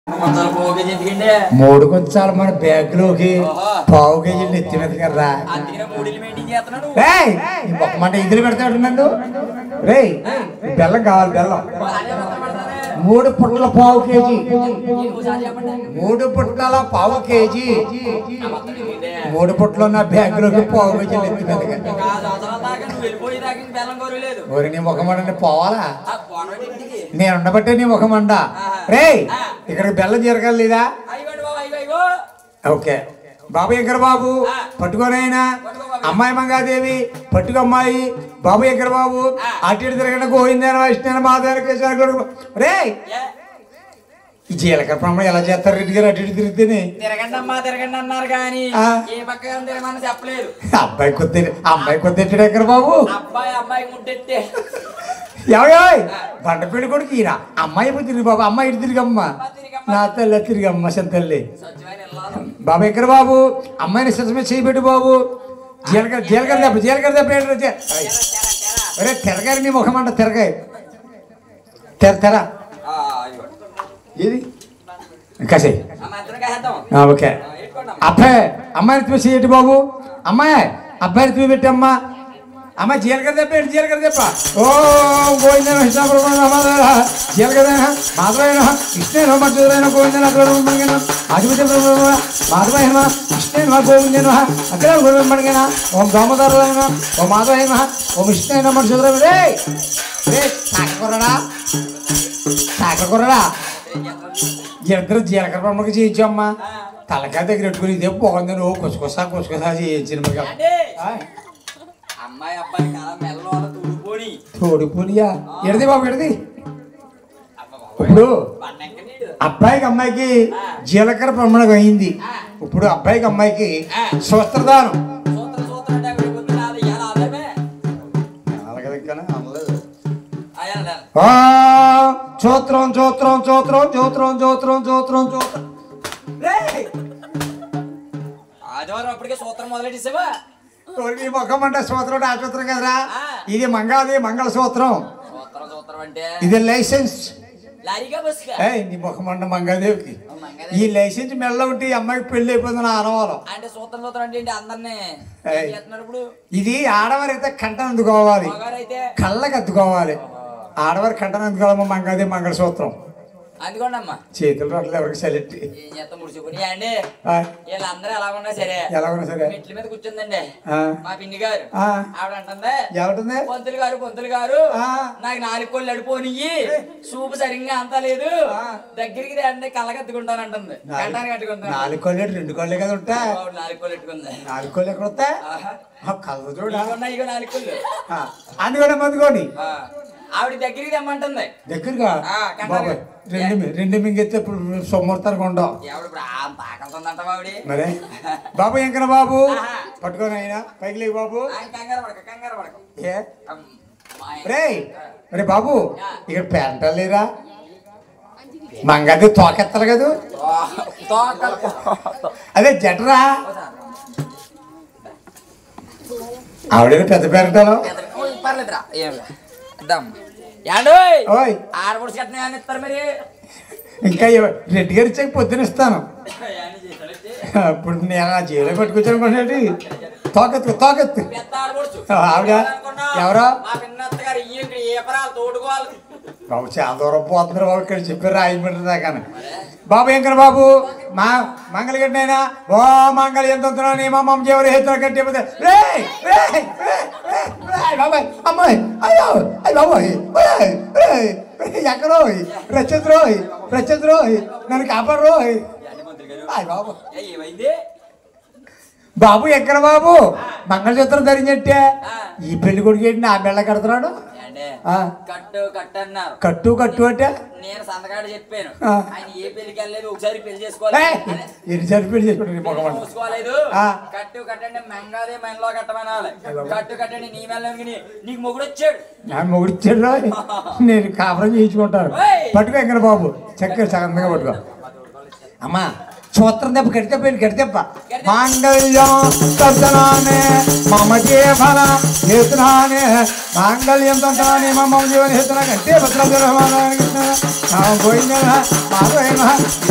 కొంచెం పోగే ఎందుకండి మూడు కొంచాలు మన బ్యాగ్ లోకి ఓహో. పావు కేజీలు ఎత్తి మీద కర్రా అందుకనే మూడిలు మెయింటైన్ చేస్తున్నాడు రేయ్ ఈ ఒక్క మంట ఇద్దరు పెడతాడు నన్ను రేయ్ ఈ బెల్లం కావాలి బెల్లం అదే మొత్తం పెడతానే. మూడు పుట్ల పావు కేజీ ఈ ఒకసారి చెప్పండి మూడు పుట్ల పావు కేజీ ఆ మొత్తం ఇదే. మూడు పుట్లు నా బ్యాగ్ లోకి పావు కేజీలు ఎత్తి మీద ఇంకా ఆ సంవత్సరాల దాకా నువ్వు వెళ్ళిపోయేదాకా ఇంక బెల్లం కోరు లేదు ఓరి నీ ముఖమండ పోవాలా ఆ పోనవాడి ఇంటికి నేను ఉండబట్టే నీ ముఖమండ రేయ్ ఇక్కడికి బెల్లం జరగలేదా అయ్యండి బాబు అయ్యో అయ్యో ఓకే బాబు ఎక్కడ బాబు పట్టుకోనైనా అమ్మాయి మంగాదేవి పట్టుకు అమ్మాయి బాబు ఎక్కడ బాబు అటు ఇటు తిరగండి గోవిందేన వైష్ణవ మాధవ రే ఏ, ఈ జీలకర్ర ప్రమాణం ఎలా చేస్తారు రెడ్డి గారు అటు ఇటు తిరిగితేనే తిరగండి అమ్మా తిరగండి అన్నారు కానీ ఆ. ఏ పక్క తిరగమని చెప్పలేదు అబ్బాయి కొద్ది అమ్మాయి కొద్ది ఎట్టాడు ఎక్కడ బాబు అబ్బాయి అబ్బాయి ముట్టెట్టే ఎవయోయ్ బండ పెళ్లి కొడుకు ఈయన అమ్మాయి ఇప్పుడు తిరిగి బాబు అమ్మాయి ఇటు తిరిగమ్మ నా తల్లి తిరిగమ్మ సంతల్లి స్వచ్ఛమైన ఇల్లాలు బాబు ఎక్కడ బాబు అమ్మాయిని సిద్ధమే చేయబెట్టు బాబు జీలకర్ర జీలకర్ర దెబ్బ జీలకర్ర దెబ్బ ఏంటో చే- తెర తెర తెర ఒరే తిరగారు నీ ముఖం అంట తిరగాయి తెర తెర ఆ, ఇదిగో. ఇది కసే అమ్మ ఇద్దరం కాసేద్దాం ఓకే ఆ, ఎట్టుకోండి అమ్మ. అబ్బాయి అమ్మాయిని తీసి ఏంటి బాబు అమ్మాయి అబ్బాయిని తీసి పెట్టి అమ్మా అమ్మ జీలకర్ర దెబ్బ ఏంటి జీలకర్ర దెబ్బ ఓ గోవిందన కృష్ణాపురం జీలకర్ర మాధవైన కృష్ణేన మధురైన గోవిందన అగ్రమణిన అధిపతి మాధవైన కృష్ణేన గోవిందన అగ్ర గోవిందన ఓం దామోదరులైన ఓం మాధవైన ఓం కృష్ణేన మధురైన రే రే సాకకొరడా సాకకొరడా ఇద్దరు జీలకర్ర బొమ్మకి చేయించమ్మా తలకాయ దగ్గర పెట్టుకుని ఇదే బాగుంది నువ్వు కుసకుసా కుసకుసా చేయించిన మరి అంటే అమ్మాయి అబ్బాయి కాలం మెల్లో తూడిపోని తోడిపోనియా ఎడది బాబు ఎడది అబ్బా బాబోయ్. ఇప్పుడు బండెక్కనీడు. అబ్బాయికి అమ్మాయికి జీలకర్ర ప్రమాణం అయింది ఇప్పుడు అబ్బాయికి అమ్మాయికి సూత్రదానం సూత్రం సూత్రం అంటే అక్కడ పొద్దున అది ఇయ్యాల ఆదాయమే. అయ్యాల నెల. ఆ, సూత్రం సూత్రం సూత్రం సూత్రం సూత్రం సూత్రం సూత్రం రేయ్! ఆదివారం అప్పటికే సూత్రం మొదలెట్టేసావా ఈ ముఖం అంటే సూత్రం ఆ సూత్రం కదరా ఆ. ఇది మంగాది మంగళ సూత్రం సూత్రం సూత్రం అంటే ఇది లైసెన్స్ లారీగా బస్సుగా ఏయ్ నీ ముఖం అంటే మంగాదేవికి మంగళ ఈ లైసెన్స్ మెల్ల ఉంటే ఈ అమ్మాయికి పెళ్లి అయిపోయింది నా ఆనవాలం అంటే సూత్రం సూత్రం అంటే ఏంటి అందరినీ ఏయ్. ఏం చేస్తున్నారు ఇప్పుడు ఇది ఆడవారైతే కంటను అందుకోవాలి మగారైతే కళ్ళకి అద్దుకోవాలి ఆడవారి కంటను అందుకోవాలమ్మా మంగళది మంగళసూత్రం అందుకోండి అమ్మా చేతులు రొట్టెలు ఎవరికి సెలెక్ట్ ఏం చేస్తాం ముడుచుకుని అండి ఆ, వీళ్ళందరూ ఎలా ఉన్నా సరే ఎలా ఉన్నా సరే మెట్ల మీద కూర్చుందండి ఆ, మా పిన్ని గారు ఆ, ఆవిడ అంటుంది ఏమంటుంది పొంతులు గారు పొంతులు గారు ఆ. నాకు నాలుగు కోళ్ళు అడిపోనియ్యి చూపు సరిగ్గా అంతా లేదు ఆ. దగ్గరికి రండి కళ్ళకత్తుకుంటాను అంటుంది కంటానికి కట్టుకుంటాను నాలుగు కోళ్ళు రెండు కోళ్ళే కదా ఉంటా ఆవిడ నాలుగు కోళ్ళు పెట్టుకుంది నాలుగు కోళ్ళు ఎక్కడ వస్తాయి ఆహా. ఆ, కళ్ళు చూడ ఇదిగోన్నా ఇగో నాలుగు కోళ్ళు అందుకోండి అందుకోండి ఆ. ఆవిడ దగ్గరికి తెమ్మంటుంది దగ్గరగా ఆ, కంటారు. బాబాయ్ రెండు మీ- రెండు మింగెత్తే ఇప్పుడు సొమ్మొడతారు ఉండవు ఆవిడ ఇప్పుడు ఆ తాకలుతుందంట ఆవిడ మరే బాబు ఎంకన బాబు ఆహా. పట్టుకొని అయినా పైకి లేవు బాబు ఆయన కంగారు పడక కంగారు పడక ఏ అమ్, మా ఆయన- రే రే బాబు ఇక్కడ పేంట లేరా మంగది తోకెత్తాలి కదా ఆ, తోకలు. అదే జటరా ఆవిడ పెద్ద పేరంటాలో ఓ, పర్లేదురా ఏం లే. ఇద్దాం యాండోయ్ ఓయ్ ఆడపడుచు కట్టిన ఏమన్నా ఇస్తారు మరి ఇంకా ఎవ- రెడ్డి గారు ఇచ్చాక పొద్దున ఇస్తాను ఏమన్నా చేశాడంటే? ఇప్పుడు నేను ఆ జైలు పట్టుకొచ్చాను అనుకోండి తోకెత్తు తోకెత్తు పెద్ద ఆడపడుచు ఆవిడ? అనుకున్నావు? ఎవరు? మా పిన్నత్త గారు ఈ ఇక్కడ ఏ పరాలు తోడుకోవాలి బాబు చాలా దూరం పోతున్నారు బాబు ఇక్కడ చెప్పారు రాయమంటారు దాకా బాబు ఎంకర బాబు మా మంగళగడ్డైనా ఓ మంగళ ఎంత వస్తున్నావు నీ మా మమ్మ ఎవరు హేతులు కట్టి రే రే రే రే, రే, బాబాయ్ అమ్మాయి అయ్యో అయ్యి బాబోయ్ ఓయ్, ఓయ్, ఎక్కడో రచ్చద్రోయ్ రచ్చద్రోయ్ నన్ను కాపాడరోయ్ ఏంటి మంత్రి గారు? అయ్యి బాబు ఏ, ఏమైంది బాబు ఎక్కడ బాబు మంగళసూత్రం ధరించట్టే ఆ. ఈ పెళ్లి కొడుకు ఏంటి నా మెళ్ళ కడుతున్నాడు ఏంటి? ఆ. కట్టు కట్టు అన్నారు కట్టు కట్టు అంటే నేను సంతకాడ చెప్పాను ఆ. ఆయన ఏ పెళ్లికి వెళ్ళలేదు ఒకసారి పెళ్లి చేసుకోవాలి ఏయ్, అదే. ఎన్నిసార్లు పెళ్లి చేసుకుంటారు ఈ మగవాడు మూసుకోలేదు ఆ. కట్టు కట్టండి మెంగాదే మెనలో కట్టమనాలి కట్టు కట్టండి నీ మెల్లకి నీకు మొగుడు వచ్చాడు నా మొగుడిచ్చాడు నేను కాపురం చేయించుకుంటాను ఏయ్. పట్టుకో ఎక్కడ బాబు చక్కగా చక్కగా పట్టుకో అమ్మా సూత్రం దెబ్బ గడితే పోయింది గడి దెబ్బ మాంగళ్యం తంతనానే మమ జీవన హేతునానే మాంగళ్యం తంతనానే మమ జీవన హేతున గంటే భద్రమానికి పోయిందా మాధవైన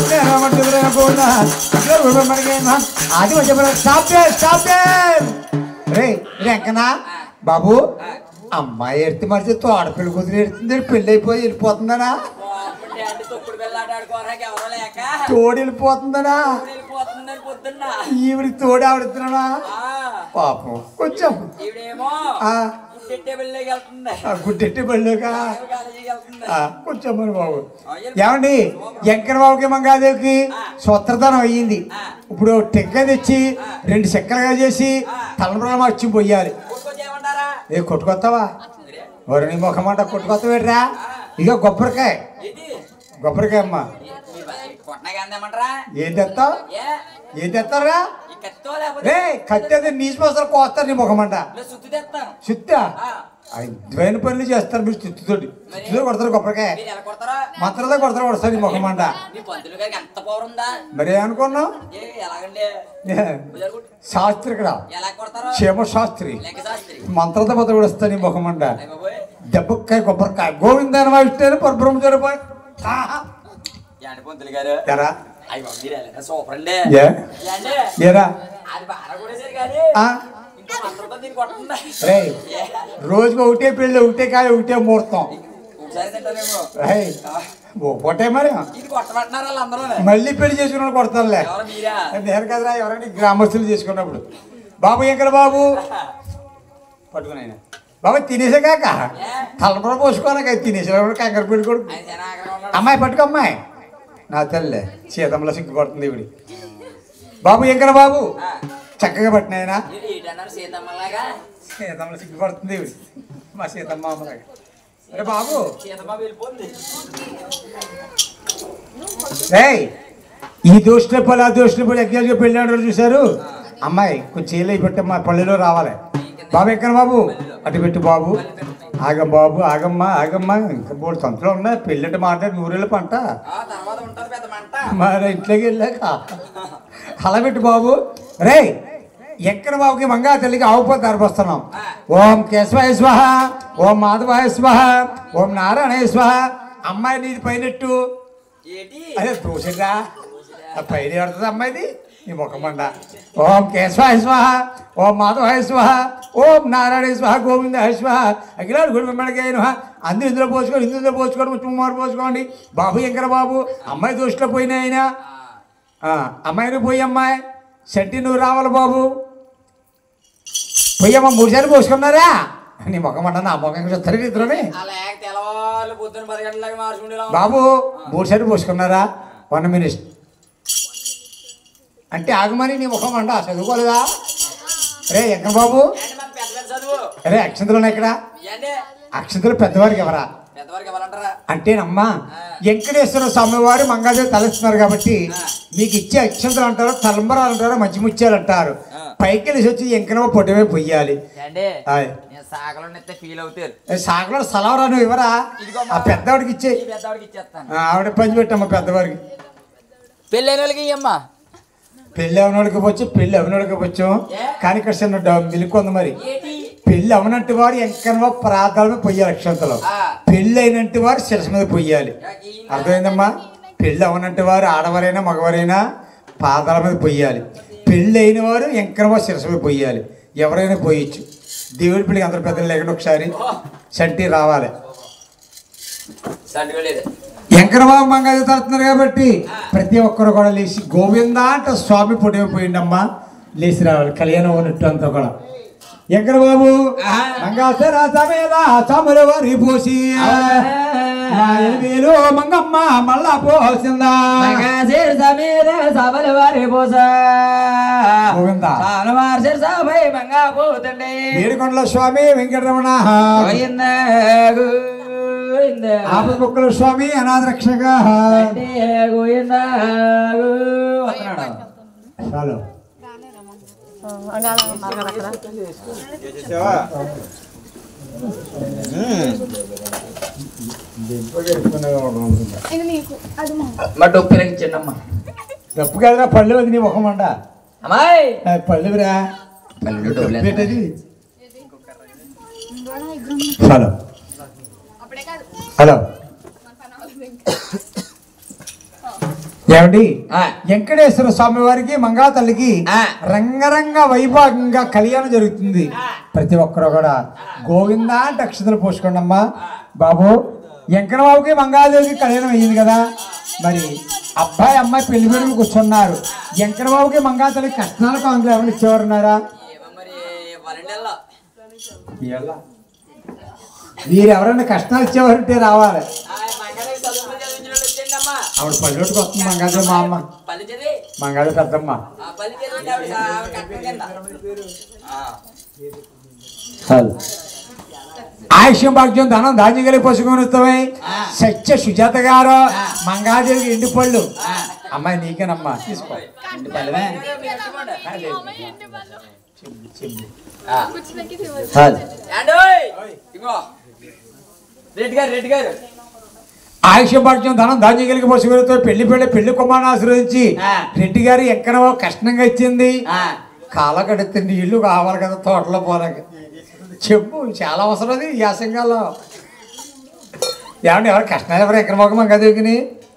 అది వచ్చే స్టాప్ స్టాప్ రే వెంకనా బాబు అమ్మాయి ఎడితే మరిచి తోడపిల్లి కుదిరి ఎడుతుంది పెళ్ళి అయిపోయి వెళ్ళిపోతుందనా బాగుంటే అంటే తొక్కుడు పిల్లాట ఆడుకోరాక ఎవరో లేక తోడు వెళ్ళిపోతుందనా వెళ్ళిపోతుందని పొద్దున్న ఈవిడికి తోడు ఆడుతున్నానా ఆ, పాపం కొంచెం ఈవిడేమో ఆ, గుడ్డెట్టే బిల్లేకి వెళ్తుంది ఆ గుడ్డెట్టి బళ్ళుగా కాలేజీకి వెళ్తుంది ఆ, కొంచెం మరి బాబు ఏమండి వెంకట బాబుకి మంగాదేవికి స్వత్రదానం అయ్యింది ఇప్పుడు టెక్క తెచ్చి రెండు చెక్కలుగా చేసి తలపురం వచ్చి పొయ్యాలి కొట్టుకొచ్చేయమంటారా ఏ కొట్టుకొస్తావా వరుణి ముఖమాట కొట్టుకొస్తావేట్రా ఇక కొబ్బరికాయ ఇది కొబ్బరికాయ అమ్మా కొట్టనాగా అందేమంటారా ఏం తెస్తావు ఏ ఏం తెస్తారా ఈ కత్తితో లేకపోతే రే కట్టేది నీసు మోసాలు కోస్తారు నీ ముఖమంట ఇలా సుత్తి తెస్తాను చుత్తా ఆ, అద్వైన పనులు చేస్తారు మీరు చుత్తుతోటి చుత్తుతో కొడతారు కొబ్బరికాయ మీరు ఎలా కొడతారా మంత్రతో కొడతారు కొడతారు నీ ముఖమంట మీ పంతులు గారికి ఎంత పవర్ ఉందా మరి ఏమనుకున్నావు ఏ ఎలాగండి ఏ, భుజాలు కొట్టు. శాస్త్రి ఇక్కడ ఎలా కొడతారు క్షేమ శాస్త్రి లెక్క శాస్త్రి మంత్రతో పద కొడుస్తా నీ ముఖమంట అయ్య బాబోయ్ దెబ్బకాయ కొబ్బరికాయ గోవిందాన్ని వాయిస్తేనే పరబ్రహ్మ జరిపోయి ఏంటి పంతులు గారు ఎరా అయ్య బాబు మీరు ఎలా సూపర్ అండి ఏ ఏండి ఏరా అది బాగా కొడేసారు కానీ ఆ? ఇంకా మంత్రంతో దీన్ని కొట్టండి రే రోజుకి ఒకటే పెళ్ళి ఒకటే కాయ ఒకటే ముహూర్తం ఒకసారి తింటారేమో రేయ్, ఓ పొట్టే మరి ఇది కొట్టమంటున్నారు వాళ్ళందరూ మళ్ళీ పెళ్లి చేసుకున్నాడు కొడతానులే ఎవరు మీరా నేను కదరా ఎవరైనా గ్రామస్తులు చేసుకున్నప్పుడు బాబు ఎక్కడ బాబు పట్టుకుని ఆయన బాబు తినేసే కాక తలపడ పోసుకోనక తినేసేటప్పుడు కంకర పెట్టుకోడు ఆయన చాలా ఆగ్రహంగా ఉన్నాడు. అమ్మాయి పట్టుకో అమ్మాయి నా తల్లే సీతంలో సిగ్గుపడుతుంది ఇవిడి బాబు ఎక్కడ బాబు ఆ, చక్కగా పట్టిన ఆయన మీరు ఏంటన్నారు సీతమ్మలాగా సీతంలో సిగ్గుపడుతుంది ఇవిడి మా సీతమ్మ అమ్మలాగా అరే బాబు సీతమ్మ వెళ్ళిపోతుంది రేయ్ ఈ దోషుల పళ్ళు ఆ దోషుల పళ్ళు ఎగ్జాక్ట్గా పెళ్ళాడు చూశారు అమ్మాయి కొంచెం చేయలే పెట్టి మా పల్లెలో రావాలి బాబు ఎక్కడ బాబు అటు పెట్టు బాబు ఆగం బాబు ఆగమ్మ ఆగమ్మ ఇంకా మూడు సంతలో ఉన్నాయి పెళ్ళంటే మాట్లాడి నూరేళ్ళ పంట ఆ తర్వాత ఉంటుంది పెద్ద మంట మరి ఇంట్లోకి వెళ్ళాక అలా పెట్టు బాబు రేయ్ ఎక్కడ బాబుకి మంగా తల్లికి ఆవుపోతే అర్పిస్తున్నాం ఓం కేశవాయ స్వహ ఓం మాధవాయ స్వహ ఓం నారాయణ స్వహ అమ్మాయి నీది పైనట్టు ఏంటి అదే దూసిరా ఆ పైన పడుతుంది అమ్మాయిది ఈ ముఖమండ ఓం కేశవాయ స్వాహ ఓం మాధవాయ స్వాహ ఓం నారాయణ స్వాహ గోవింద స్వాహ అఖిలాడు గుడి మిమ్మడికి అయిన అందరూ ఇందులో పోసుకోండి ఇందులో పోసుకోండి చుమ్మారు పోసుకోండి బాబు ఎంకర బాబు అమ్మాయి దోషిలో పోయినా అయినా ఆ, అమ్మాయిని పోయి అమ్మాయి సెట్టి నువ్వు రావాలి బాబు పోయమ్మ మూడు సార్లు పోసుకున్నారా నీ ముఖమంట నా ముఖం చూస్తారు ఇద్దరుని అలా తెల్లవాళ్ళు పొద్దున్న పది గంటలకు మార్చుకుంటే బాబు మూడు సార్లు పోసుకున్నారా వన్ మినిట్ అంటే ఆగమని నీ ముఖం అంట చదువుకోలేదా రే ఎక్కడ బాబు ఏంటి మన పెద్ద పెద్ద చదువు రే అక్షంతలు ఉన్నాయి ఇక్కడ ఏంటి అక్షంతలు పెద్దవారికి ఎవరా పెద్దవారికి ఇవ్వాలంటారా అంటేనమ్మా వెంకటేశ్వర స్వామివారు మంగాదేవి తలస్తున్నారు కాబట్టి మీకు ఇచ్చే అక్షంతలు అంటారు తలంబరాలు అంటారు మంచి ముత్యాలు అంటారు పైకి వెళ్ళి వచ్చి ఎంకనవ పొట్టమే పొయ్యాలి ఏంటి ఆయ్. నేను సాగలో నెత్తే ఫీల్ అవుతారు ఏ సాగలో సలవరా నువ్వు ఇవ్వరా ఆ పెద్దవాడికి ఇచ్చే ఈ పెద్దవాడికి ఇచ్చేస్తాను ఆవిడ పంచి పెట్టమ్మా పెద్దవాడికి పెళ్ళైన వాళ్ళకి ఇయ్యమ్మా పెళ్ళి అవనోడికి వచ్చు పెళ్ళి అవనోడికి వచ్చు కానీ ఇక్కడ చిన్న డ- మిలుకు ఉంది మరి ఏంటి పెళ్ళి అవనంటి వారు ఎంకనవ ప్రార్థన మీద పొయ్యాలి అక్షంతలో ఆ. పెళ్ళి అయినంటి వారు శిరస మీద పొయ్యాలి ఈయన- అర్థమైందమ్మా పెళ్ళి అవనంటి వారు ఆడవారైనా మగవారైనా పాదాల మీద పొయ్యాలి పెళ్ళి అయిన వారు ఎంకనవ శిరస మీద పొయ్యాలి ఎవరైనా పోయొచ్చు దేవుడి పెళ్ళికి అందరు పెద్దలు లేకుండా ఒకసారి సంటి రావాలి సండుగా లేదు ఎంకరబాబు మంగాది తడుతున్నారు కాబట్టి ప్రతి ఒక్కరు కూడా లేచి గోవింద అంట స్వామి పొడిపోయిండమ్మా లేచి రావాలి కళ్యాణం ఉన్నట్టు అంతా కూడా ఎంకరబాబు మంగాసర సమేద చముల వరి పోసి వేలు మంగమ్మ మళ్ళా పోసిందా మగాసిర్ సమేత సబల వారి పోస గోవిందా. సాలవారి సిర్ సభై మంగా పోతుండే ఏడుకొండల స్వామి వెంకటరమణ గోవింద గోవింద ఆపద బొక్కల స్వామి అనాథ రక్షక అంటే గోవింద గో వస్తున్నాడు చాలు ఇది నీకు అది మా మా డొప్పిలకి చిన్నమ్మ తప్పు కాదురా పళ్ళు అది నీ ముఖం అండ అమ్మాయి పళ్ళురా పళ్ళు డబ్బులు పెట్టేది హలో అప్పుడే కాదు హలో ఏమండి ఆ. వెంకటేశ్వర స్వామి వారికి మంగా తల్లికి ఆ. రంగరంగ వైభవంగా కళ్యాణం జరుగుతుంది ప్రతి ఒక్కరు కూడా గోవింద అంటే అక్షతలు పోసుకోండి అమ్మా బాబు వెంకట బాబుకి మంగాదేవికి కళ్యాణం అయ్యింది కదా మరి అబ్బాయి అమ్మాయి పెళ్లి పెళ్లి కూర్చున్నారు వెంకట బాబుకి మంగా తల్లి కష్టాల కాంకులు ఏమైనా ఇచ్చేవారున్నారా ఏమో మరి వరండల్లో ఎలా మీరు ఎవరైనా కష్టాలు ఇచ్చేవారంటే రావాలి మంగళకి చదువుకుని చదివించినట్టు వచ్చేయండి అమ్మా ఆవిడ పల్లెటూరుకి వస్తుంది మంగాదేవి మా అమ్మ పల్లి చదివి మంగాదేవి పెద్దమ్మ ఆ పల్లి చదివి ఆవిడ ఆవిడ కట్టం కింద ఆ. చాలు ఆయుష్యం భాగ్యం ధనం ధాన్యం కలిగి పశుకొని వస్తామై సత్య సుజాత గారు మంగాదేవికి ఎండి పళ్ళు అమ్మాయి నీకేనమ్మా తీసుకో ఎండి పళ్ళువే ఆ. కూర్చున్నాకి చాలు ఏండోయ్ ఇగో రెడ్డి గారు రెడ్డి గారు ఆయుష్యం భాగ్యం ధనం ధాన్యం కలిగి పశువులతో పెళ్లి పెళ్లి పెళ్లి కుమారుని ఆశీర్వదించి ఆ. రెడ్డి గారు ఎక్కడ కష్టంగా ఇచ్చింది ఆ. కాల కడితే నీళ్లు కావాలి కదా తోటలో పోరాక చెప్పు చాలా అవసరం అది ఈ యాసంగాలో ఏమండి ఎవరు కష్టాలు ఎవరు ఎక్కడ మొక్క మంగదేవికి